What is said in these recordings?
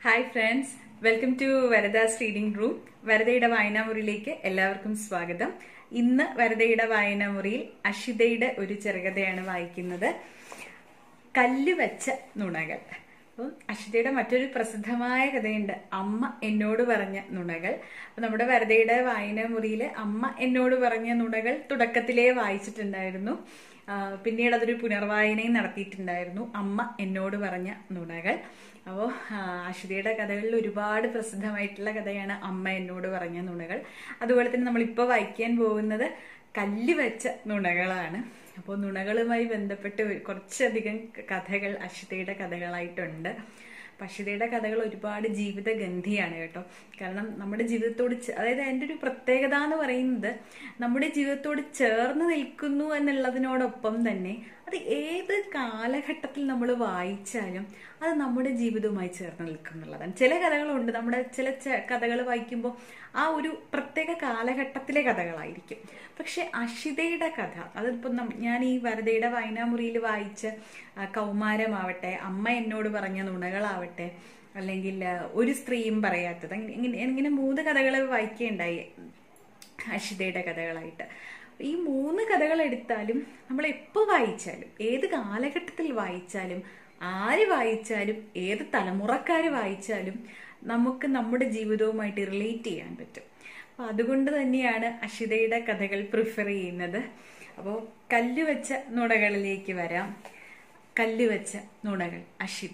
Hi friends welcome to Varada's reading room വരദയുടെ വായനാമുറിയിലേക്ക് എല്ലാവർക്കും സ്വാഗതം ഇന്ന് വരദയുടെ വായനാമുറിയിൽ അഷിതയുടെ ഒരു ചെറുകഥയാണ് വായിക്കുന്നത് കല്ല് വെച്ച നുണകൾ അപ്പം അഷിതയുടെ മറ്റൊരു പ്രസിദ്ധമായ കഥയുണ്ട് അമ്മ എന്നോട് പറഞ്ഞ നുണകൾ അപ്പം നമ്മുടെ വരദയുടെ വായനാമുറിയിൽ അമ്മ എന്നോട് പറഞ്ഞ നുണകൾ തുടക്കത്തിലേ വായിച്ചിട്ടുണ്ടായിരുന്നു ആ, പിന്നീട് അതൊരു പുനർവായനയും നടത്തിയിട്ടുണ്ടായിരുന്നു അമ്മ എന്നോട് പറഞ്ഞ നുണകൾ അപ്പോൾ അശ്വതിയുടെ കഥകളിൽ ഒരുപാട് പ്രസിദ്ധമായിട്ടുള്ള കഥയാണ് അമ്മ എന്നോട് പറഞ്ഞ നുണകൾ അതുപോലെ തന്നെ നമ്മളിപ്പോൾ വായിക്കാൻ പോകുന്നത് കല്ല് വെച്ച നുണകളാണ് അപ്പോൾ നുണകളുമായി ബന്ധപ്പെട്ട് ഒരു- കുറച്ചധികം കഥകൾ അശ്വതിയുടെ കഥകളായിട്ടുണ്ട് അപ്പം അശ്വതിയുടെ കഥകൾ ഒരുപാട് ജീവിതഗന്ധിയാണ് കേട്ടോ കാരണം നമ്മുടെ ജീവിതത്തോട് ചെ- അതായത് അതിൻ്റെ ഒരു പ്രത്യേകത എന്ന് പറയുന്നത് നമ്മുടെ ജീവിതത്തോട് ചേർന്ന് നിൽക്കുന്നു എന്നുള്ളതിനോടൊപ്പം തന്നെ അത് ഏത് കാലഘട്ടത്തിൽ നമ്മൾ വായിച്ചാലും അത് നമ്മുടെ ജീവിതവുമായി ചേർന്ന് നിൽക്കും എന്നുള്ളതാണ് ചില കഥകളുണ്ട് നമ്മുടെ ചില കഥകൾ വായിക്കുമ്പോൾ ആ ഒരു പ്രത്യേക കാലഘട്ടത്തിലെ കഥകളായിരിക്കും പക്ഷെ അഷിതയുടെ കഥ അതിപ്പോൾ നം- ഞാൻ ഈ വരദയുടെ വായനാമുറിയിൽ വായിച്ച ആ, കൗമാരമാവട്ടെ അമ്മ എന്നോട് പറഞ്ഞ നുണകളാവട്ടെ അല്ലെങ്കിൽ ആ, ഒരു സ്ത്രീയും പറയാത്തത് അങ്ങനെ ഇങ്ങനെ ഇങ്ങനെ മൂന്ന് കഥകൾ വായിക്കുകയുണ്ടായി അഷിതയുടെ കഥകളായിട്ട് ഈ മൂന്ന് കഥകൾ എടുത്താലും നമ്മൾ എപ്പോൾ വായിച്ചാലും ഏത് കാലഘട്ടത്തിൽ വായിച്ചാലും ആര് വായിച്ചാലും ഏത് തലമുറക്കാർ വായിച്ചാലും നമുക്ക് നമ്മുടെ ജീവിതവുമായിട്ട് റിലേറ്റ് ചെയ്യാൻ പറ്റും അപ്പോൾ അതുകൊണ്ട് തന്നെയാണ് അഷിതയുടെ കഥകൾ പ്രിഫർ ചെയ്യുന്നത് അപ്പോൾ കല്ല് വെച്ച നുണകളിലേക്ക് വരാം കല്ല് വെച്ച നുണകൾ അഷിത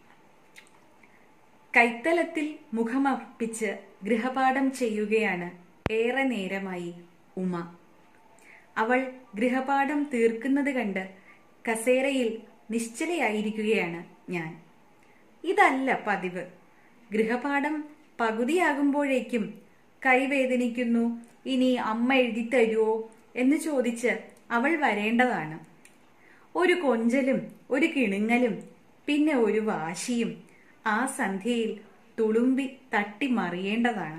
കൈത്തലത്തിൽ മുഖമർപ്പിച്ച് ഗൃഹപാഠം ചെയ്യുകയാണ് ഏറെ നേരമായി ഉമ അവൾ ഗൃഹപാഠം തീർക്കുന്നത് കണ്ട് കസേരയിൽ നിശ്ചലയായിരിക്കുകയാണ് ഞാൻ ഇതല്ല പതിവ് ഗൃഹപാഠം പകുതിയാകുമ്പോഴേക്കും കൈവേദനിക്കുന്നു ഇനി അമ്മ എഴുതി തരുമോ എന്ന് ചോദിച്ച് അവൾ വരേണ്ടതാണ് ഒരു കൊഞ്ചലും ഒരു കിണുങ്ങലും പിന്നെ ഒരു വാശിയും ആ സന്ധ്യയിൽ തുളുമ്പി തട്ടി മറിയേണ്ടതാണ്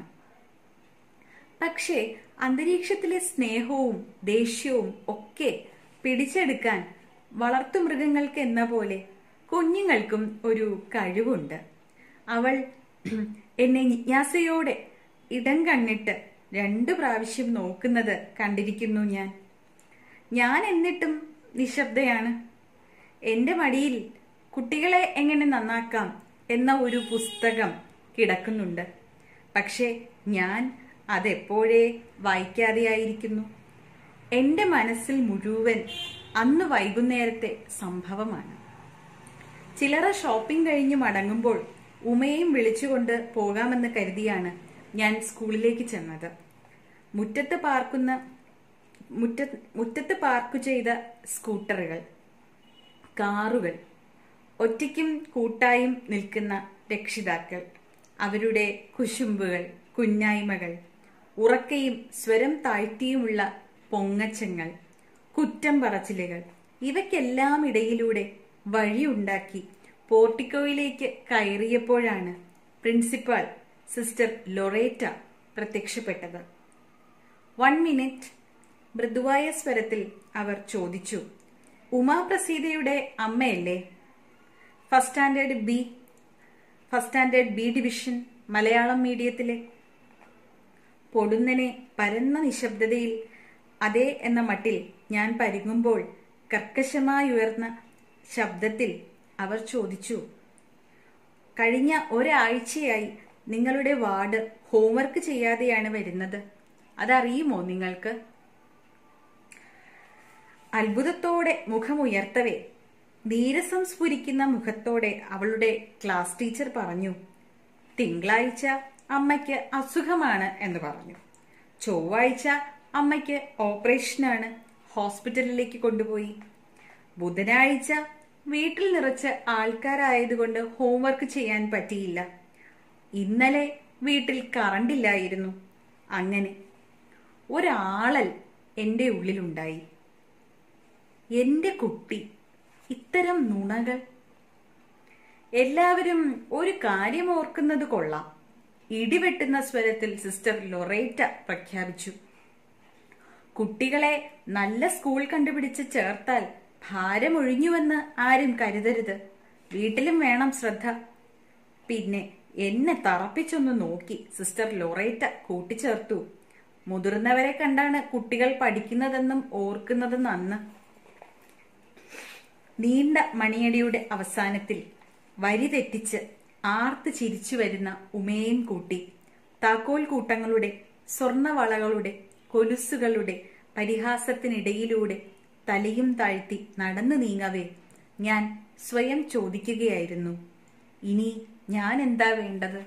പക്ഷേ അന്തരീക്ഷത്തിലെ സ്നേഹവും ദേഷ്യവും ഒക്കെ പിടിച്ചെടുക്കാൻ വളർത്തുമൃഗങ്ങൾക്ക് എന്ന പോലെ കുഞ്ഞുങ്ങൾക്കും ഒരു കഴിവുണ്ട് അവൾ എന്നെ ജിജ്ഞാസയോടെ ഇടം കണ്ണിട്ട് രണ്ടു പ്രാവശ്യം നോക്കുന്നത് കണ്ടിരിക്കുന്നു ഞാൻ ഞാൻ എന്നിട്ടും നിശബ്ദയാണ് എൻ്റെ മടിയിൽ കുട്ടികളെ എങ്ങനെ നന്നാക്കാം എന്ന ഒരു പുസ്തകം കിടക്കുന്നുണ്ട് പക്ഷേ ഞാൻ അതെപ്പോഴേ വായിക്കാതെയായിരിക്കുന്നു എൻ്റെ മനസ്സിൽ മുഴുവൻ അന്ന് വൈകുന്നേരത്തെ സംഭവമാണ് ചിലറ ഷോപ്പിംഗ് കഴിഞ്ഞ് മടങ്ങുമ്പോൾ ഉമയും വിളിച്ചുകൊണ്ട് പോകാമെന്ന് കരുതിയാണ് ഞാൻ സ്കൂളിലേക്ക് ചെന്നത് മുറ്റത്ത് പാർക്കുന്ന മുറ്റ മുറ്റത്ത് പാർക്ക് ചെയ്ത സ്കൂട്ടറുകൾ കാറുകൾ ഒറ്റയ്ക്കും കൂട്ടായും നിൽക്കുന്ന രക്ഷിതാക്കൾ അവരുടെ കുശുമ്പുകൾ കുഞ്ഞായ്മകൾ ഉറക്കയും സ്വരം താഴ്ത്തിയുമുള്ള പൊങ്ങച്ചങ്ങൾ കുറ്റം പറച്ചിലുകൾ ഇവയ്ക്കെല്ലാം ഇടയിലൂടെ വഴിയുണ്ടാക്കി പോർട്ടിക്കോയിലേക്ക് കയറിയപ്പോഴാണ് പ്രിൻസിപ്പാൾ സിസ്റ്റർ ലൊറേറ്റ പ്രത്യക്ഷപ്പെട്ടത് വൺ മിനിറ്റ് മൃദുവായ സ്വരത്തിൽ അവർ ചോദിച്ചു ഉമാപ്രസീതയുടെ അമ്മയല്ലേ first standard B first standard B division Malayalam മീഡിയത്തിലെ പൊടുന്നനെ പരന്ന നിശബ്ദതയിൽ അതെ എന്ന മട്ടിൽ ഞാൻ പരുങ്ങുമ്പോൾ കർക്കശമായി ഉയർന്ന ശബ്ദത്തിൽ അവർ ചോദിച്ചു കഴിഞ്ഞ ഒരാഴ്ചയായി നിങ്ങളുടെ വാർഡ് ഹോംവർക്ക് ചെയ്യാതെയാണ് വരുന്നത് അതറിയുമോ നിങ്ങൾക്ക് അത്ഭുതത്തോടെ മുഖമുയർത്തവേ നീരസം സ്ഫുരിക്കുന്ന മുഖത്തോടെ അവളുടെ ക്ലാസ് ടീച്ചർ പറഞ്ഞു തിങ്കളാഴ്ച അമ്മയ്ക്ക് അസുഖമാണ് എന്ന് പറഞ്ഞു ചൊവ്വാഴ്ച അമ്മയ്ക്ക് ഓപ്പറേഷനാണ് ഹോസ്പിറ്റലിലേക്ക് കൊണ്ടുപോയി ബുധനാഴ്ച വീട്ടിൽ നിറച്ച് ആൾക്കാരായതുകൊണ്ട് ഹോംവർക്ക് ചെയ്യാൻ പറ്റിയില്ല ഇന്നലെ വീട്ടിൽ കറണ്ടില്ലായിരുന്നു അങ്ങനെ ഒരാളൽ എൻ്റെ ഉള്ളിലുണ്ടായി എൻ്റെ കുട്ടി ഇത്തരം നുണകൾ എല്ലാവരും ഒരു കാര്യം ഓർക്കുന്നത് കൊള്ളാം ഇടിവെട്ടുന്ന സ്വരത്തിൽ സിസ്റ്റർ ലൊറേറ്റ പ്രഖ്യാപിച്ചു കുട്ടികളെ നല്ല സ്കൂൾ കണ്ടുപിടിച്ച് ചേർത്താൽ ഭാരമൊഴിഞ്ഞുവെന്ന് ആരും കരുതരുത് വീട്ടിലും വേണം ശ്രദ്ധ പിന്നെ എന്നെ തറപ്പിച്ചൊന്ന് നോക്കി സിസ്റ്റർ ലൊറേറ്റ കൂട്ടിച്ചേർത്തു മുതിർന്നവരെ കണ്ടാണ് കുട്ടികൾ പഠിക്കുന്നതെന്നും ഓർക്കുന്നതെന്ന് അന്ന് നീണ്ട മണിയടിയുടെ അവസാനത്തിൽ വരി തെറ്റിച്ച് ആർത്ത് ചിരിച്ചു വരുന്ന ഉമേൻ കൂട്ടി താക്കോൽ കൂട്ടങ്ങളുടെ സ്വർണവളകളുടെ കൊലുസുകളുടെ പരിഹാസത്തിനിടയിലൂടെ തലയും താഴ്ത്തി നടന്നു നീങ്ങവേ ഞാൻ സ്വയം ചോദിക്കുകയായിരുന്നു ഇനി ഞാൻ എന്താ വേണ്ടത്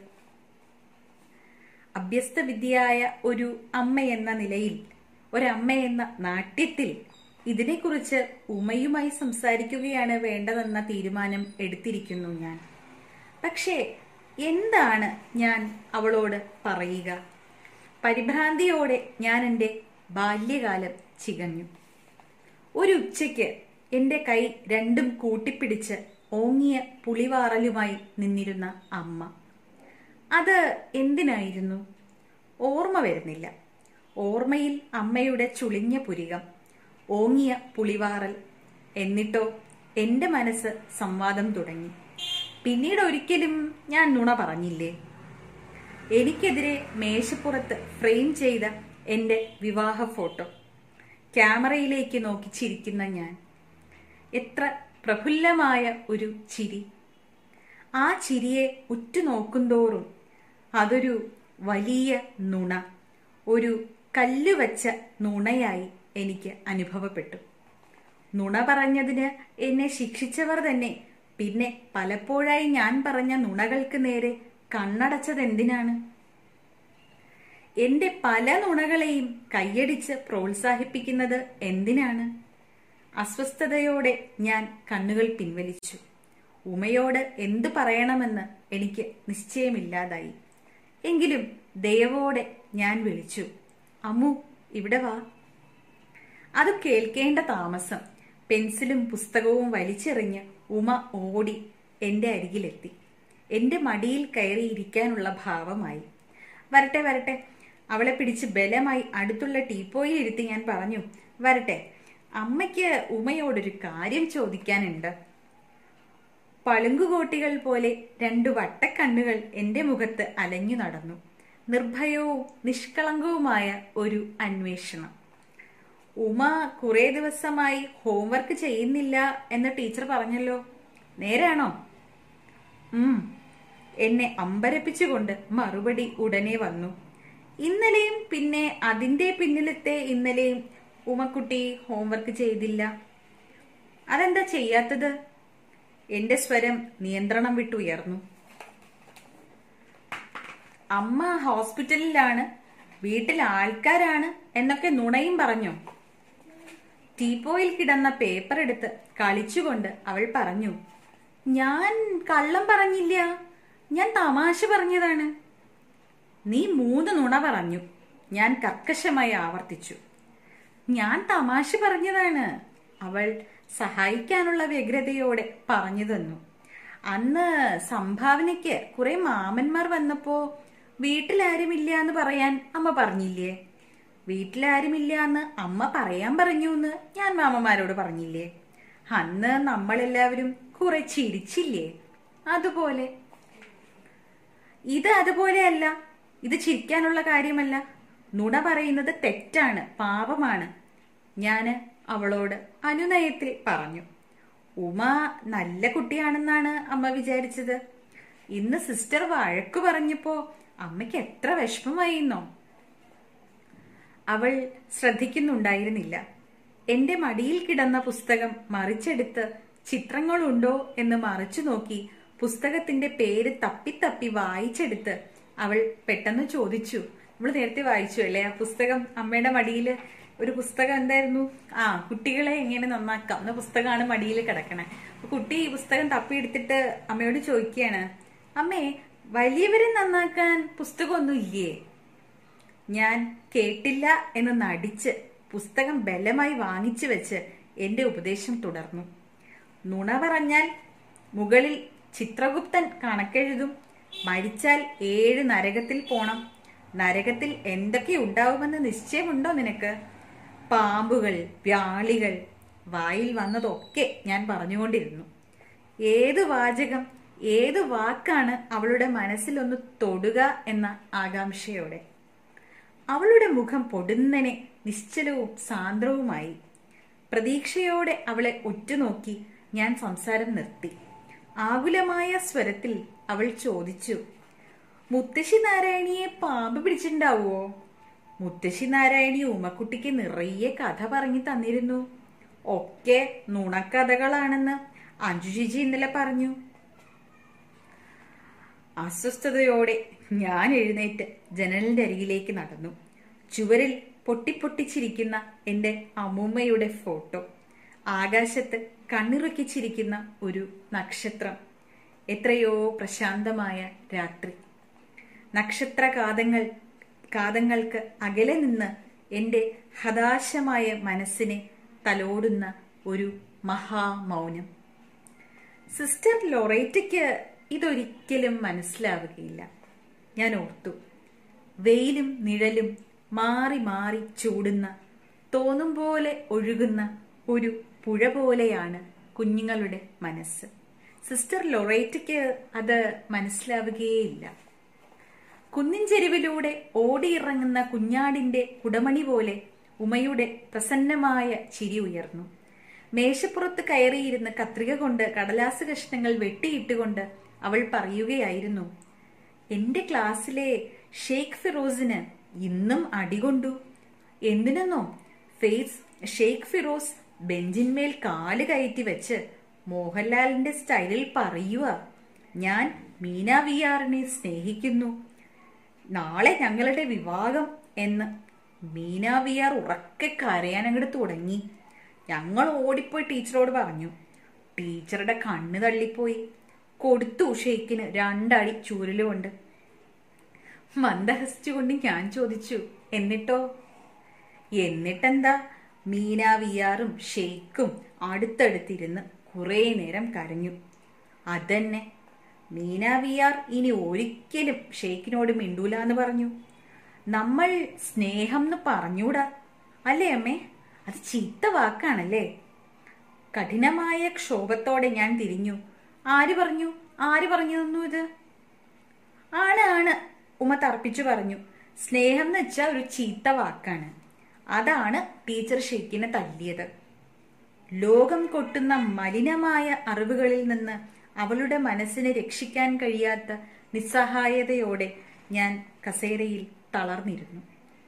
അഭ്യസ്തവിദ്യയായ ഒരു അമ്മയെന്ന നിലയിൽ ഒരമ്മയെന്ന നാട്യത്തിൽ ഇതിനെക്കുറിച്ച് ഉമയുമായി സംസാരിക്കുകയാണ് വേണ്ടതെന്ന തീരുമാനം എടുത്തിരിക്കുന്നു ഞാൻ പക്ഷേ എന്താണ് ഞാൻ അവളോട് പറയുക പരിഭ്രാന്തിയോടെ ഞാൻ എൻ്റെ ബാല്യകാലം ചികഞ്ഞു ഒരു ഉച്ചയ്ക്ക് എൻ്റെ കൈ രണ്ടും കൂട്ടിപ്പിടിച്ച് ഓങ്ങിയ പുളിവാറലുമായി നിന്നിരുന്ന അമ്മ അത് എന്തിനായിരുന്നു ഓർമ്മ വരുന്നില്ല ഓർമ്മയിൽ അമ്മയുടെ ചുളിഞ്ഞ പുരികം ഓങ്ങിയ പുളിവാറൽ എന്നിട്ടോ എൻ്റെ മനസ്സ് സംവാദം തുടങ്ങി പിന്നീട് ഒരിക്കലും ഞാൻ നുണ പറഞ്ഞില്ലേ എനിക്കെതിരെ മേശപ്പുറത്ത് ഫ്രെയിം ചെയ്ത എൻ്റെ വിവാഹ ഫോട്ടോ ക്യാമറയിലേക്ക് നോക്കി ചിരിക്കുന്ന ഞാൻ എത്ര പ്രഫുല്ലമായ ഒരു ചിരി ആ ചിരിയെ ഉറ്റുനോക്കുന്തോറും അതൊരു വലിയ നുണ ഒരു കല്ലുവച്ച നുണയായി എനിക്ക് അനുഭവപ്പെട്ടു നുണ പറഞ്ഞതിന് എന്നെ ശിക്ഷിച്ചവർ തന്നെ പിന്നെ പലപ്പോഴായി ഞാൻ പറഞ്ഞ നുണകൾക്ക് നേരെ കണ്ണടച്ചതെന്തിനാണ് എന്റെ പല നുണകളെയും കൈയടിച്ച് പ്രോത്സാഹിപ്പിക്കുന്നത് എന്തിനാണ് അസ്വസ്ഥതയോടെ ഞാൻ കണ്ണുകൾ പിൻവലിച്ചു ഉമയോട് എന്തു പറയണമെന്ന് എനിക്ക് നിശ്ചയമില്ലാതായി എങ്കിലും ദയവോടെ ഞാൻ വിളിച്ചു അമ്മു ഇവിടെ വാ അത് കേൾക്കേണ്ട താമസം പെൻസിലും പുസ്തകവും വലിച്ചെറിഞ്ഞ് ഉമ ഓടി എന്റെ അരികിലെത്തി എന്റെ മടിയിൽ കയറി ഇരിക്കാനുള്ള ഭാവമായി വരട്ടെ വരട്ടെ അവളെ പിടിച്ച് ബലമായി അടുത്തുള്ള ടീപ്പോയിൽ ഇരുത്തി ഞാൻ പറഞ്ഞു വരട്ടെ അമ്മയ്ക്ക് ഉമയോടൊരു കാര്യം ചോദിക്കാനുണ്ട് പളുങ്കുകോട്ടികൾ പോലെ രണ്ടു വട്ടക്കണ്ണുകൾ എന്റെ മുഖത്ത് അലഞ്ഞു നടന്നു നിർഭയവും നിഷ്കളങ്കവുമായ ഒരു അന്വേഷണം ഉമ കുറെ ദിവസമായി ഹോംവർക്ക് ചെയ്യുന്നില്ല എന്ന് ടീച്ചർ പറഞ്ഞല്ലോ നേരാണോ ഉം എന്നെ അമ്പരപ്പിച്ചുകൊണ്ട് മറുപടി ഉടനെ വന്നു ഇന്നലെയും പിന്നെ അതിന്റെ പിന്നിലത്തെ ഇന്നലെയും ഉമക്കുട്ടി ഹോംവർക്ക് ചെയ്തില്ല അതെന്താ ചെയ്യാത്തത് എന്റെ സ്വരം നിയന്ത്രണം വിട്ടുയർന്നു അമ്മ ഹോസ്പിറ്റലിലാണ് വീട്ടിൽ ആൾക്കാരാണ് എന്നൊക്കെ നുണയും പറഞ്ഞോ ടീപ്പോയിൽ കിടന്ന പേപ്പർ എടുത്ത് കളിച്ചുകൊണ്ട് അവൾ പറഞ്ഞു ഞാൻ കള്ളം പറഞ്ഞില്ല ഞാൻ തമാശ പറഞ്ഞതാണ് നീ മൂന്ന് നുണ പറഞ്ഞു ഞാൻ കർക്കശമായി ആവർത്തിച്ചു ഞാൻ തമാശ പറഞ്ഞതാണ് അവൾ സഹായിക്കാനുള്ള വ്യഗ്രതയോടെ പറഞ്ഞു തന്നു അന്ന് സംഭാവനയ്ക്ക് കുറെ മാമന്മാർ വന്നപ്പോ വീട്ടിലാരുമില്ല എന്ന് പറയാൻ അമ്മ പറഞ്ഞില്ലേ വീട്ടിലാരുമില്ല എന്ന് അമ്മ പറയാൻ പറഞ്ഞു എന്ന് ഞാൻ മാമന്മാരോട് പറഞ്ഞില്ലേ അന്ന് നമ്മളെല്ലാവരും കുറെ ചിരിച്ചില്ലേ അതുപോലെ ഇത് അതുപോലെയല്ല ഇത് ചിരിക്കാനുള്ള കാര്യമല്ല നുണ പറയുന്നത് തെറ്റാണ് പാപമാണ് ഞാന് അവളോട് അനുനയത്തിൽ പറഞ്ഞു ഉമ നല്ല കുട്ടിയാണെന്നാണ് അമ്മ വിചാരിച്ചത് ഇന്ന് സിസ്റ്റർ വഴക്കു പറഞ്ഞപ്പോ അമ്മയ്ക്ക് എത്ര വിഷമമായിന്നോ അവൾ ശ്രദ്ധിക്കുന്നുണ്ടായിരുന്നില്ല എന്റെ മടിയിൽ കിടന്ന പുസ്തകം മറിച്ചെടുത്ത് ചിത്രങ്ങളുണ്ടോ എന്ന് മറിച്ചു നോക്കി പുസ്തകത്തിന്റെ പേര് തപ്പി തപ്പി വായിച്ചെടുത്ത് അവൾ പെട്ടെന്ന് ചോദിച്ചു നമ്മൾ നേരത്തെ വായിച്ചു അല്ലേ ആ പുസ്തകം അമ്മയുടെ മടിയിൽ ഒരു പുസ്തകം എന്തായിരുന്നു ആ കുട്ടികളെ എങ്ങനെ നന്നാക്കാം എന്ന പുസ്തകമാണ് മടിയിൽ കിടക്കണേ അപ്പൊ കുട്ടി ഈ പുസ്തകം തപ്പിയെടുത്തിട്ട് അമ്മയോട് ചോദിക്കുകയാണ് അമ്മേ വലിയവരെ നന്നാക്കാൻ പുസ്തകമൊന്നും ഇല്ലേ ഞാൻ കേട്ടില്ല എന്ന് നടിച്ച് പുസ്തകം ബലമായി വാങ്ങിച്ചു വെച്ച് എന്റെ ഉപദേശം തുടർന്നു നുണ പറഞ്ഞാൽ മുകളിൽ ചിത്രഗുപ്തൻ കണക്കെഴുതും മരിച്ചാൽ ഏഴ് നരകത്തിൽ പോണം നരകത്തിൽ എന്തൊക്കെ ഉണ്ടാവുമെന്ന് നിശ്ചയമുണ്ടോ നിനക്ക് പാമ്പുകൾ വ്യാളികൾ വായിൽ വന്നതൊക്കെ ഞാൻ പറഞ്ഞുകൊണ്ടിരുന്നു ഏത് വാചകം ഏത് വാക്കാണ് അവളുടെ മനസ്സിലൊന്ന് തൊടുക എന്ന ആകാംക്ഷയോടെ അവളുടെ മുഖം പൊടുന്നനെ നിശ്ചലവും സാന്ദ്രവുമായി പ്രതീക്ഷയോടെ അവളെ ഉറ്റുനോക്കി ഞാൻ സംസാരം നിർത്തി ആകുലമായ സ്വരത്തിൽ അവൾ ചോദിച്ചു മുത്തശ്ശി നാരായണിയെ പാമ്പ് പിടിച്ചിട്ടുണ്ടാവുമോ മുത്തശ്ശി നാരായണി ഉമ്മക്കുട്ടിക്ക് നിറയെ കഥ പറഞ്ഞു തന്നിരുന്നു ഒക്കെ നുണക്കഥകളാണെന്ന് അഞ്ജു ചേച്ചി ഇന്നലെ പറഞ്ഞു അസ്വസ്ഥതയോടെ ഞാൻ എഴുന്നേറ്റ് ജനലിന്റെ അരികിലേക്ക് നടന്നു ചുവരിൽ പൊട്ടിപ്പൊട്ടിച്ചിരിക്കുന്ന എൻ്റെ അമ്മൂമ്മയുടെ ഫോട്ടോ ആകാശത്ത് കണ്ണിറുക്കിച്ചിരിക്കുന്ന ഒരു നക്ഷത്രം എത്രയോ പ്രശാന്തമായ രാത്രി നക്ഷത്ര കാതങ്ങൾ കാതങ്ങൾക്ക് അകലെ നിന്ന് എൻ്റെ ഹതാശമായ മനസ്സിനെ തലോടുന്ന ഒരു മഹാമൗനം സിസ്റ്റർ ലൊറേറ്റയ്ക്ക് ഇതൊരിക്കലും മനസ്സിലാവുകയില്ല ഞാൻ ഓർത്തു വെയിലും നിഴലും മാറി മാറി ചൂടുന്ന തോന്നും പോലെ ഒഴുകുന്ന ഒരു പുഴ പോലെയാണ് കുഞ്ഞുങ്ങളുടെ മനസ്സ് സിസ്റ്റർ ലൊറേറ്റയ്ക്ക് അത് മനസ്സിലാവുകയേയില്ല കുന്നിൻ ചെരുവിലൂടെ ഓടിയിറങ്ങുന്ന കുഞ്ഞാടിന്റെ കുടമണി പോലെ ഉമയുടെ പ്രസന്നമായ ചിരി ഉയർന്നു മേശപ്പുറത്ത് കയറിയിരുന്ന് കത്രിക കൊണ്ട് കടലാസ് കഷ്ണങ്ങൾ വെട്ടിയിട്ടുകൊണ്ട് അവൾ പറയുകയായിരുന്നു എന്റെ ക്ലാസ്സിലെ ഷെയ്ഖ് ഫിറോസിന് ഇന്നും അടികൊണ്ടു എന്തിനെന്നോ ഫേസ് ഷെയ്ഖ് ഫിറോസ് ബെഞ്ചിന്മേൽ കാല് കയറ്റി വെച്ച് മോഹൻലാലിന്റെ സ്റ്റൈലിൽ പറയുക ഞാൻ മീന വി ആറിനെ സ്നേഹിക്കുന്നു നാളെ ഞങ്ങളുടെ വിവാഹം എന്ന് മീന വി ആർ ഉറക്കെ കരയാൻ അങ്ങോട്ട് തുടങ്ങി ഞങ്ങൾ ഓടിപ്പോയി ടീച്ചറോട് പറഞ്ഞു ടീച്ചറുടെ കണ്ണ് തള്ളിപ്പോയി കൊടുത്തു ഷെയ്ക്കിന് രണ്ടടി ചൂരലുകൊണ്ട് മന്ദഹസിച്ചുകൊണ്ട് ഞാൻ ചോദിച്ചു എന്നിട്ടോ എന്നിട്ടെന്താ മീന വിയാറും ഷെയ്ക്കും അടുത്തടുത്തിരുന്ന് കുറേ നേരം കരഞ്ഞു അതന്നെ മീന വിയാർ ഇനി ഒരിക്കലും ഷെയ്ക്കിനോട് മിണ്ടൂല എന്ന് പറഞ്ഞു നമ്മൾ സ്നേഹം എന്ന് പറഞ്ഞൂടാ അല്ലേ അമ്മേ അത് ചീത്ത വാക്കാണല്ലേ കഠിനമായ ക്ഷോഭത്തോടെ ഞാൻ തിരിഞ്ഞു ആര് പറഞ്ഞു ആര് പറഞ്ഞു തന്നു ഇത് ആണ് ആണ് ഉമ്മ തർപ്പിച്ചു പറഞ്ഞു സ്നേഹം എന്ന് വെച്ചാൽ ഒരു ചീത്ത വാക്കാണ് അതാണ് ടീച്ചർ ഷെയ്ക്കിനെ തല്ലിയത് ലോകം കൊട്ടുന്ന മലിനമായ അറിവുകളിൽ നിന്ന് അവളുടെ മനസ്സിനെ രക്ഷിക്കാൻ കഴിയാത്ത നിസ്സഹായതയോടെ ഞാൻ കസേരയിൽ തളർന്നിരുന്നു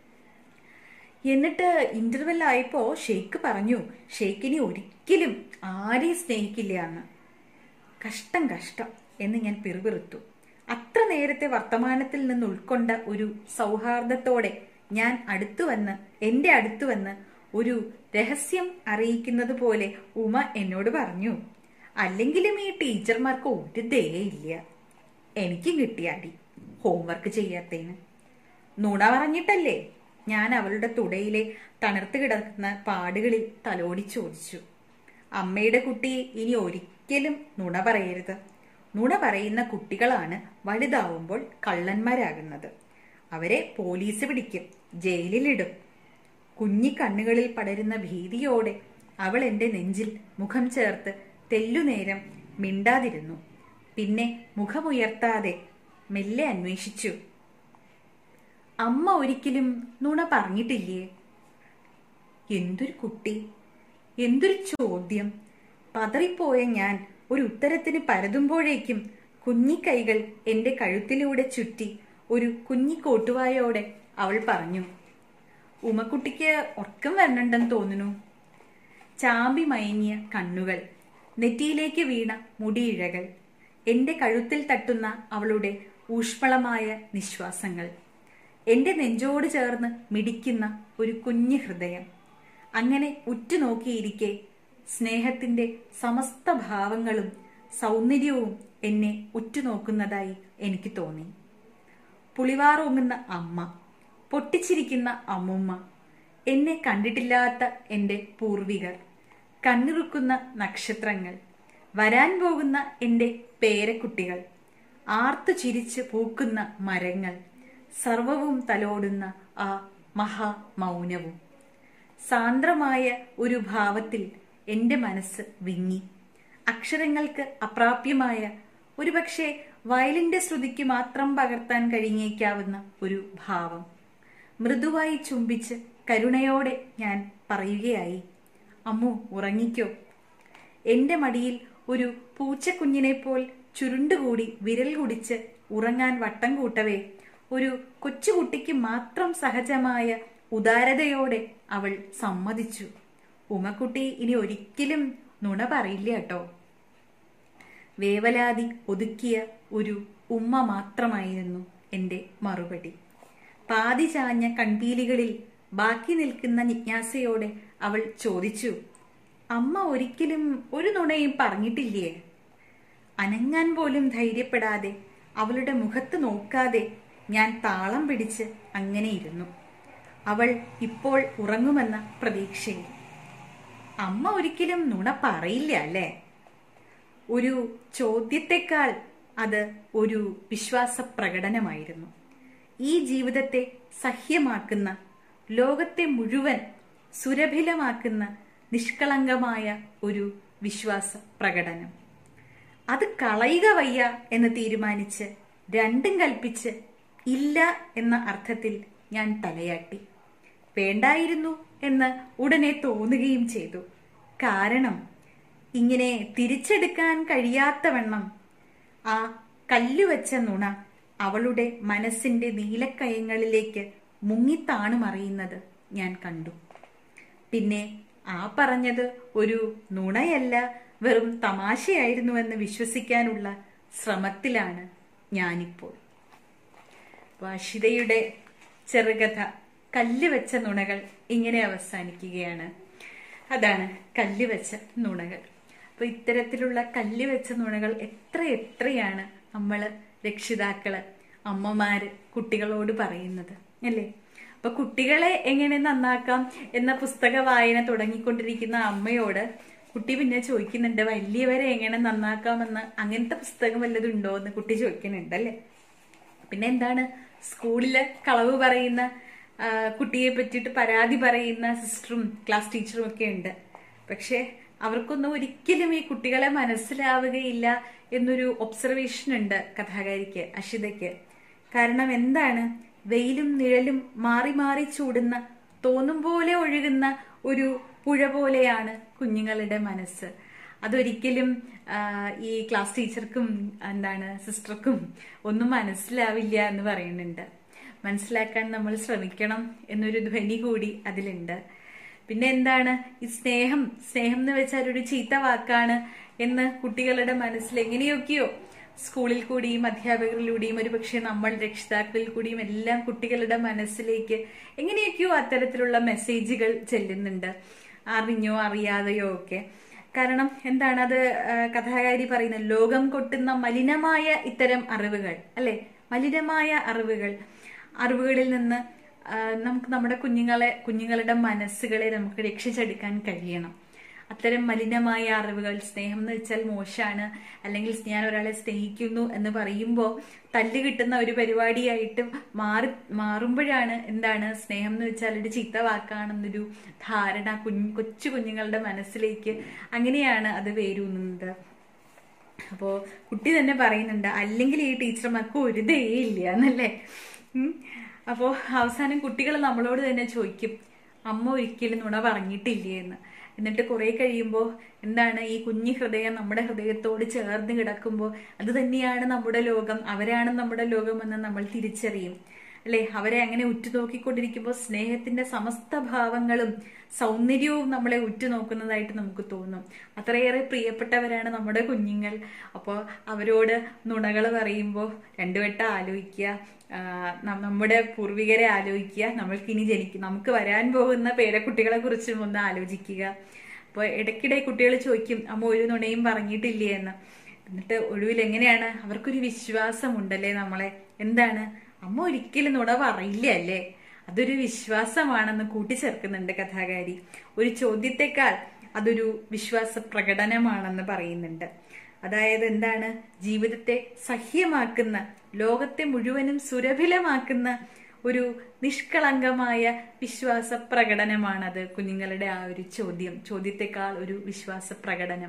എന്നിട്ട് ഇന്റർവെൽ ആയപ്പോ ഷെയ്ക്ക് പറഞ്ഞു ഷെയ്ക്കിനെ ഒരിക്കലും ആരെയും സ്നേഹിക്കില്ല എന്ന് കഷ്ടം കഷ്ടം എന്ന് ഞാൻ പിറുപിറുത്തു അത്ര നേരത്തെ വർത്തമാനത്തിൽ നിന്ന് ഉൾക്കൊണ്ട ഒരു സൗഹാർദ്ദത്തോടെ ഞാൻ അടുത്തു വന്ന് എന്റെ അടുത്തു വന്ന് ഒരു രഹസ്യം അറിയിക്കുന്നത് പോലെ ഉമ എന്നോട് പറഞ്ഞു അല്ലെങ്കിലും ഈ ടീച്ചർമാർക്ക് ഒരു ദയയില്ല എനിക്കും കിട്ടിയ അടി ഹോംവർക്ക് ചെയ്യാത്തതിന് നുണ പറഞ്ഞിട്ടല്ലേ ഞാൻ അവളുടെ തുടയിലെ തണുത്ത് കിടക്കുന്ന പാടുകളിൽ തലോടി ചോദിച്ചു അമ്മയുടെ കുട്ടി ഇനി ഒരിക്കലും നുണ പറയരുത് നുണ പറയുന്ന കുട്ടികളാണ് വലുതാവുമ്പോൾ കള്ളന്മാരാകുന്നത് അവരെ പോലീസ് പിടിക്കും ജയിലിലിടും കുഞ്ഞി കണ്ണുകളിൽ പടരുന്ന ഭീതിയോടെ അവൾ എൻ്റെ നെഞ്ചിൽ മുഖം ചേർത്ത് തെല്ലുനേരം മിണ്ടാതിരുന്നു പിന്നെ മുഖമുയർത്താതെ മെല്ലെ അന്വേഷിച്ചു അമ്മ ഒരിക്കലും നുണ പറഞ്ഞിട്ടില്ലേ എന്തൊരു കുട്ടി എന്തൊരു ചോദ്യം പതറിപ്പോയ ഞാൻ ഒരു ഉത്തരത്തിന് പരതുമ്പോഴേക്കും കുഞ്ഞിക്കൈകൾ എന്റെ കഴുത്തിലൂടെ ചുറ്റി ഒരു കുഞ്ഞി കോട്ടുവായോടെ അവൾ പറഞ്ഞു ഉമക്കുട്ടിക്ക് ഉറക്കം വരണുണ്ടെന്ന് തോന്നുന്നു ചാമ്പി മയങ്ങിയ കണ്ണുകൾ നെറ്റിയിലേക്ക് വീണ മുടിയിഴകൾ എന്റെ കഴുത്തിൽ തട്ടുന്ന അവളുടെ ഊഷ്മളമായ നിശ്വാസങ്ങൾ എന്റെ നെഞ്ചോട് ചേർന്ന് മിടിക്കുന്ന ഒരു കുഞ്ഞു ഹൃദയം അങ്ങനെ ഉറ്റുനോക്കിയിരിക്കെ സ്നേഹത്തിന്റെ സമസ്ത ഭാവങ്ങളും സൗന്ദര്യവും എന്നെ ഉറ്റുനോക്കുന്നതായി എനിക്ക് തോന്നി പുളിവാറോങ്ങുന്ന അമ്മ പൊട്ടിച്ചിരിക്കുന്ന അമ്മുമ്മ എന്നെ കണ്ടിട്ടില്ലാത്ത എൻ്റെ പൂർവികർ കണ്ണിറുക്കുന്ന നക്ഷത്രങ്ങൾ വരാൻ പോകുന്ന എൻ്റെ പേരക്കുട്ടികൾ ആർത്തു ചിരിച്ച് പൂക്കുന്ന മരങ്ങൾ സർവവും തലോടുന്ന ആ മഹാമൗനവും സാന്ദ്രമായ ഒരു ഭാവത്തിൽ എൻ്റെ മനസ്സ് വിങ്ങി അക്ഷരങ്ങൾക്ക് അപ്രാപ്യമായ ഒരുപക്ഷെ വയലിന്റെ ശ്രുതിക്ക് മാത്രം പകർത്താൻ കഴിഞ്ഞേക്കാവുന്ന ഒരു ഭാവം മൃദുവായി ചുംബിച്ച് കരുണയോടെ ഞാൻ പറയുകയായി അമ്മു ഉറങ്ങിക്കോ എന്റെ മടിയിൽ ഒരു പൂച്ചക്കുഞ്ഞിനെ പോൽ ചുരുണ്ടുകൂടി വിരൽ കുടിച്ച് ഉറങ്ങാൻ വട്ടം കൂട്ടവേ ഒരു കൊച്ചുകുട്ടിക്ക് മാത്രം സഹജമായ ഉദാരതയോടെ അവൾ സമ്മതിച്ചു ഉമക്കുട്ടി ഇനി ഒരിക്കലും നുണ പറയില്ല കേട്ടോ വേവലാതി ഒതുക്കിയ ഒരു ഉമ്മ മാത്രമായിരുന്നു എന്റെ മറുപടി പാതി ചാഞ്ഞ കൺപീലികളിൽ ബാക്കി നിൽക്കുന്ന ജിജ്ഞാസയോടെ അവൾ ചോദിച്ചു അമ്മ ഒരിക്കലും ഒരു നുണയും പറഞ്ഞിട്ടില്ലേ അനങ്ങാൻ പോലും ധൈര്യപ്പെടാതെ അവളുടെ മുഖത്ത് നോക്കാതെ ഞാൻ താളം പിടിച്ച് അങ്ങനെ ഇരുന്നു അവൾ ഇപ്പോൾ ഉറങ്ങുമെന്ന പ്രതീക്ഷയിൽ അമ്മ ഒരിക്കലും നുണ പറയില്ല അല്ലേ ഒരു ചോദ്യത്തെക്കാൾ അത് ഒരു വിശ്വാസ പ്രകടനമായിരുന്നു ഈ ജീവിതത്തെ സഹ്യമാക്കുന്ന ലോകത്തെ മുഴുവൻ സുരഭിലമാക്കുന്ന നിഷ്കളങ്കമായ ഒരു വിശ്വാസ പ്രകടനം അത് കളയുക വയ്യ എന്ന് തീരുമാനിച്ച് രണ്ടും കൽപ്പിച്ച് ഇല്ല എന്ന അർത്ഥത്തിൽ ഞാൻ തലയാട്ടി വേണ്ടായിരുന്നു എന്ന് ഉടനെ തോന്നുകയും ചെയ്തു കാരണം ഇങ്ങനെ തിരിച്ചെടുക്കാൻ കഴിയാത്തവണ്ണം ആ കല്ലുവച്ച നുണ അവളുടെ മനസ്സിന്റെ നീലക്കയങ്ങളിലേക്ക് മുങ്ങിത്താണു മറിയുന്നത് ഞാൻ കണ്ടു പിന്നെ ആ പറഞ്ഞത് ഒരു നുണയല്ല വെറും തമാശയായിരുന്നുവെന്ന് വിശ്വസിക്കാനുള്ള ശ്രമത്തിലാണ് ഞാനിപ്പോൾ വാഷിതയുടെ ചെറുകഥ കല്ല് വെച്ച നുണകൾ ഇങ്ങനെ അവസാനിക്കുകയാണ് അതാണ് കല്ല് വെച്ച നുണകൾ അപ്പൊ ഇത്തരത്തിലുള്ള കല്ല് വെച്ച നുണകൾ എത്ര എത്രയാണ് നമ്മൾ രക്ഷിതാക്കള് അമ്മമാര് കുട്ടികളോട് പറയുന്നത് അല്ലേ അപ്പൊ കുട്ടികളെ എങ്ങനെ നന്നാക്കാം എന്ന പുസ്തക വായന തുടങ്ങിക്കൊണ്ടിരിക്കുന്ന അമ്മയോട് കുട്ടി പിന്നെ ചോദിക്കുന്നുണ്ട് വലിയവരെ എങ്ങനെ നന്നാക്കാമെന്ന് അങ്ങനത്തെ പുസ്തകം വല്ലതും ഉണ്ടോ എന്ന് കുട്ടി ചോദിക്കുന്നുണ്ട് അല്ലേ പിന്നെ എന്താണ് സ്കൂളില് കളവ് പറയുന്ന ആ, കുട്ടിയെ പറ്റിയിട്ട് പരാതി പറയുന്ന സിസ്റ്ററും ക്ലാസ് ടീച്ചറും ഒക്കെ ഉണ്ട് പക്ഷെ അവർക്കൊന്നും ഒരിക്കലും ഈ കുട്ടികളെ മനസ്സിലാവുകയില്ല എന്നൊരു ഒബ്സർവേഷൻ ഉണ്ട് കഥാകാരിക്ക് അഷിതയ്ക്ക് കാരണം എന്താണ് വെയിലും നിഴലും മാറി മാറി ചൂടുന്ന തോന്നും പോലെ ഒഴുകുന്ന ഒരു പുഴ പോലെയാണ് കുഞ്ഞുങ്ങളുടെ മനസ്സ് അതൊരിക്കലും ആ, ഈ ക്ലാസ് ടീച്ചർക്കും എന്താണ് സിസ്റ്റർക്കും ഒന്നും മനസ്സിലാവില്ല എന്ന് പറയുന്നുണ്ട് മനസ്സിലാക്കാൻ നമ്മൾ ശ്രമിക്കണം എന്നൊരു ധ്വനി കൂടി അതിലുണ്ട് പിന്നെ എന്താണ് ഈ സ്നേഹം സ്നേഹം എന്ന് വെച്ചാൽ ഒരു ചീത്ത വാക്കാണ് എന്ന് കുട്ടികളുടെ മനസ്സിൽ എങ്ങനെയൊക്കെയോ സ്കൂളിൽ കൂടിയും അധ്യാപകരിലൂടെയും ഒരു പക്ഷേ നമ്മൾ രക്ഷിതാക്കളിൽ കൂടിയും എല്ലാം കുട്ടികളുടെ മനസ്സിലേക്ക് എങ്ങനെയൊക്കെയോ അത്തരത്തിലുള്ള മെസ്സേജുകൾ ചെല്ലുന്നുണ്ട് അറിഞ്ഞോ അറിയാതെയോ ഒക്കെ കാരണം എന്താണ് അത് ആ, കഥാകാരി പറയുന്നത് ലോകം കൊട്ടുന്ന മലിനമായ ഇത്തരം അറിവുകൾ അല്ലെ മലിനമായ അറിവുകൾ അറിവുകളിൽ നിന്ന് ആ, നമുക്ക് നമ്മുടെ കുഞ്ഞുങ്ങളെ കുഞ്ഞുങ്ങളുടെ മനസ്സുകളെ നമുക്ക് രക്ഷിച്ചെടുക്കാൻ കഴിയണം അത്തരം മലിനമായ അറിവുകൾ സ്നേഹം എന്ന് വെച്ചാൽ മോശമാണ് അല്ലെങ്കിൽ ഞാൻ ഒരാളെ സ്നേഹിക്കുന്നു എന്ന് പറയുമ്പോൾ തല്ല് കിട്ടുന്ന ഒരു പരിപാടിയായിട്ട് മാറി മാറുമ്പോഴാണ് എന്താണ് സ്നേഹം എന്ന് വെച്ചാൽ ഒരു ചീത്ത വാക്കാണെന്നൊരു ധാരണ കുഞ്ഞു കൊച്ചു കുഞ്ഞുങ്ങളുടെ മനസ്സിലേക്ക് അങ്ങനെയാണ് അത് വേരൂന്നുന്നത് അപ്പോൾ കുട്ടി തന്നെ പറയുന്നുണ്ട് അല്ലെങ്കിൽ ഈ ടീച്ചർമാർക്ക് ഒരു ദയയില്ല എന്നല്ലേ ഉം. അപ്പോൾ അവസാനം കുട്ടികൾ നമ്മളോട് തന്നെ ചോദിക്കും അമ്മ ഒരിക്കലും നുണ പറഞ്ഞിട്ടില്ലേ എന്ന് എന്നിട്ട് കുറെ കഴിയുമ്പോൾ എന്താണ് ഈ കുഞ്ഞു ഹൃദയം നമ്മുടെ ഹൃദയത്തോട് ചേർന്ന് കിടക്കുമ്പോൾ അത് തന്നെയാണ് നമ്മുടെ ലോകം അവരാണ് നമ്മുടെ ലോകമെന്ന് നമ്മൾ തിരിച്ചറിയും അല്ലെ അവരെ അങ്ങനെ ഉറ്റുനോക്കിക്കൊണ്ടിരിക്കുമ്പോൾ സ്നേഹത്തിന്റെ സമസ്ത ഭാവങ്ങളും സൗന്ദര്യവും നമ്മളെ ഉറ്റുനോക്കുന്നതായിട്ട് നമുക്ക് തോന്നും അത്രയേറെ പ്രിയപ്പെട്ടവരാണ് നമ്മുടെ കുഞ്ഞുങ്ങൾ അപ്പോൾ അവരോട് നുണകൾ പറയുമ്പോൾ രണ്ടു വട്ടം ആലോചിക്കുക ആ, ന- നമ്മുടെ പൂർവികരെ ആലോചിക്കുക നമ്മൾക്ക് ഇനി ജനിക്കും നമുക്ക് വരാൻ പോകുന്ന പേരക്കുട്ടികളെ കുറിച്ചും ഒന്ന് ആലോചിക്കുക അപ്പോൾ ഇടയ്ക്കിടെ കുട്ടികൾ ചോദിക്കും അമ്മ ഒരു നുണയും പറഞ്ഞിട്ടില്ലേ എന്ന് എന്നിട്ട് ഒടുവിൽ എങ്ങനെയാണ് അവർക്കൊരു വിശ്വാസമുണ്ടല്ലേ നമ്മളെ എന്താണ് അമ്മ ഒരിക്കലും നുണ പറയില്ല അല്ലേ അതൊരു വിശ്വാസമാണെന്ന് കൂട്ടിച്ചേർക്കുന്നുണ്ട് കഥാകാരി ഒരു ചോദ്യത്തെക്കാൾ അതൊരു വിശ്വാസ പ്രകടനമാണെന്ന് പറയുന്നുണ്ട് അതായത് എന്താണ് ജീവിതത്തെ സഹ്യമാക്കുന്ന ലോകത്തെ മുഴുവനും സുരഭിലമാക്കുന്ന ഒരു നിഷ്കളങ്കമായ വിശ്വാസ പ്രകടനമാണത് കുഞ്ഞുങ്ങളുടെ ആ ഒരു ചോദ്യം ചോദ്യത്തെക്കാൾ ഒരു വിശ്വാസ പ്രകടനം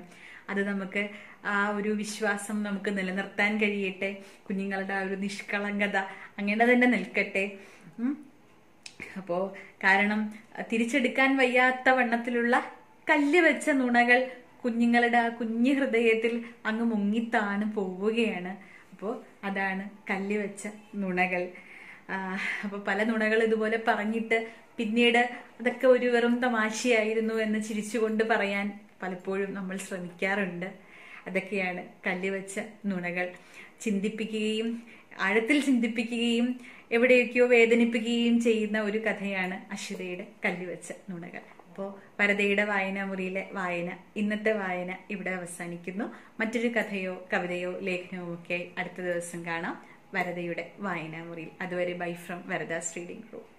അത് നമുക്ക് ആ ഒരു വിശ്വാസം നമുക്ക് നിലനിർത്താൻ കഴിയട്ടെ കുഞ്ഞുങ്ങളുടെ ആ ഒരു നിഷ്കളങ്കത അങ്ങനെ തന്നെ നിൽക്കട്ടെ ഉം. അപ്പോ കാരണം തിരിച്ചെടുക്കാൻ വയ്യാത്ത വണ്ണത്തിലുള്ള കല്ല് വെച്ച നുണകൾ കുഞ്ഞുങ്ങളുടെ ആ കുഞ്ഞു ഹൃദയത്തിൽ അങ്ങ് മുങ്ങിത്താണ് പോവുകയാണ് അപ്പോൾ അതാണ് കല്ല് വെച്ച നുണകൾ അപ്പോൾ പല നുണകൾ ഇതുപോലെ പറഞ്ഞിട്ട് പിന്നീട് അതൊക്കെ ഒരു വെറും തമാശയായിരുന്നു എന്ന് ചിരിച്ചുകൊണ്ട് പറയാൻ പലപ്പോഴും നമ്മൾ ശ്രമിക്കാറുണ്ട് അതൊക്കെയാണ് കല്ല് വെച്ച നുണകൾ ചിന്തിപ്പിക്കുകയും ആഴത്തിൽ ചിന്തിപ്പിക്കുകയും എവിടെയൊക്കെയോ വേദനിപ്പിക്കുകയും ചെയ്യുന്ന ഒരു കഥയാണ് അശ്വതയുടെ കല്ലുവെച്ച നുണകൾ അപ്പോൾ വരതയുടെ വായനാമുറിയിലെ വായന ഇന്നത്തെ വായന ഇവിടെ അവസാനിക്കുന്നു മറ്റൊരു കഥയോ കവിതയോ ലേഖനമോ ഒക്കെ അടുത്ത ദിവസം കാണാം വരതയുടെ വായനാമുറിയിൽ അതുവരെ bye from Varada's reading room